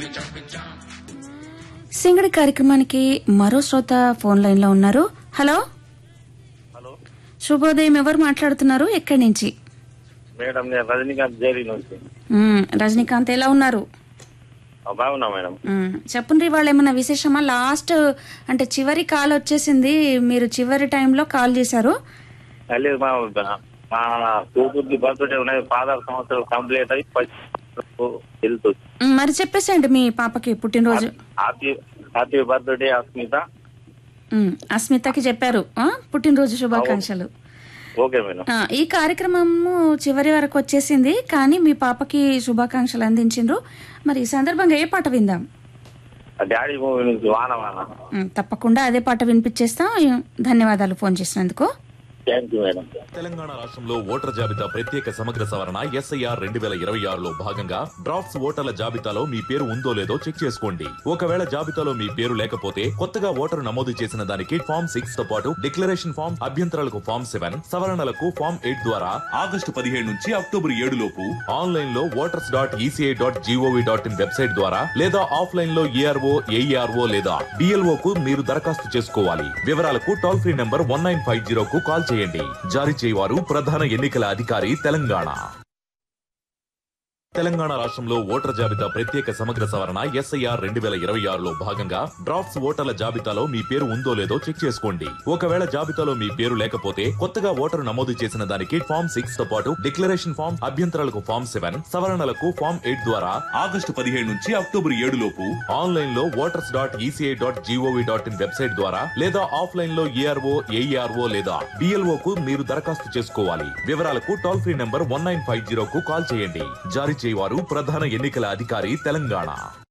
సింగడి కార్యక్రమానికి మరో శ్రోత ఫోన్ లైన్ లో ఉన్నారు హలో హలో శుభోదయం ఎవరు మాట్లాడుతున్నారు ఎక్కడి నుంచి మేడం నేను రజనీకాంత్ జైలు నుంచి మ్మ్, రజనీకాంత్ ఎలా ఉన్నారు ఆ, బాగున్నా మేడం మ్మ్, చెప్పండి వాళ్ళు ఏమన్నా విశేషమా లాస్ట్ అంటే చివరి కాల్ వచ్చేసింది మీరు చివరి టైంలో కాల్ చేశారు మళ్ళీ మా మా కూతుర్ది బర్త్డే ఉన్నది పదహారు సంవత్సరాలు కంప్లీట్ అయ్యి హెల్త్ మ్మ్, మరి చెప్పేసేయండి మీ పాపకి పుట్టినరోజు హ్యాపీ హ్యాపీ బర్త్డే అస్మిత మ్మ్, అస్మితకి చెప్పారు ఆ? పుట్టినరోజు శుభాకాంక్షలు ఓకే మేడం ఆ, ఈ కార్యక్రమము చివరి వరకు వచ్చేసింది కానీ మీ పాపకి శుభాకాంక్షలు అందించిండ్రు మరి ఈ సందర్భంగా ఏ పాట విందాం డాడీ మూవీ నుంచి వాన వాన మ్, తప్పకుండా అదే పాట వినిపించేస్తాం ధన్యవాదాలు ఫోన్ చేసినందుకు థ్యాంక్ యూ మేడం తెలంగాణ రాష్ట్రంలో ఓటర్ జాబితా ప్రత్యేక సమగ్ర సవరణ ఎస్ఐఆర్ రెండు వేల ఇరవై ఆరులో భాగంగా డ్రాఫ్ట్స్ ఓటర్ల జాబితాలో మీ పేరు ఉందో లేదో చెక్ చేసుకోండి ఒకవేళ జాబితాలో మీ పేరు లేకపోతే కొత్తగా ఓటరు నమోదు చేసిన దానికి ఫామ్ సిక్స్ తో పాటు డిక్లరేషన్ ఫామ్ అభ్యంతరాలకు ఫామ్ సెవెన్ సవరణలకు ఫామ్ ఎయిట్ ద్వారా ఆగస్టు పదిహేడు నుంచి అక్టోబర్ ఏడు లోపు ఆన్లైన్ లో voters dot ECI dot GOV dot in website ద్వారా లేదా ఆఫ్లైన్ లో ఏఆర్ఓ ఏఈఆర్ఓ లేదా డిఎల్ఓ కు మీరు దరఖాస్తు చేసుకోవాలి వివరాలకు toll free number one nine five zero కు కాల్ చేయండి జారీ చేయవారు ప్రధాన ఎన్నికల అధికారి తెలంగాణ తెలంగాణ రాష్ట్రంలో ఓటర్ జాబితా ప్రత్యేక సమగ్ర సవరణ ఎస్ఐఆర్ రెండు వేల ఇరవై ఆరులో భాగంగా డ్రాఫ్ట్స్ ఓటర్ల జాబితాలో మీ పేరు ఉందో లేదో చెక్ చేసుకోండి ఒకవేళ జాబితాలో మీ పేరు లేకపోతే కొత్తగా ఓటరు నమోదు చేసిన దానికి ఫామ్ సిక్స్ తో పాటు డిక్లరేషన్ ఫామ్ అభ్యంతరాలకు ఫామ్ సెవెన్ సవరణలకు ఫామ్ ఎయిట్ ద్వారా ఆగస్టు పదిహేడు నుంచి అక్టోబర్ ఏడు లోపు ఆన్లైన్ లో voters dot ECI dot GOV dot in website ద్వారా లేదా ఆఫ్లైన్ లో ఏఆర్ఓ ఏఈఆర్ఓ లేదా డిఎల్ఓ కు మీరు దరఖాస్తు చేసుకోవాలి వివరాలకు toll free number one nine five zero కు కాల్ చేయండి జారీ చేయవారు ప్రధాన ఎన్నికల అధికారి తెలంగాణ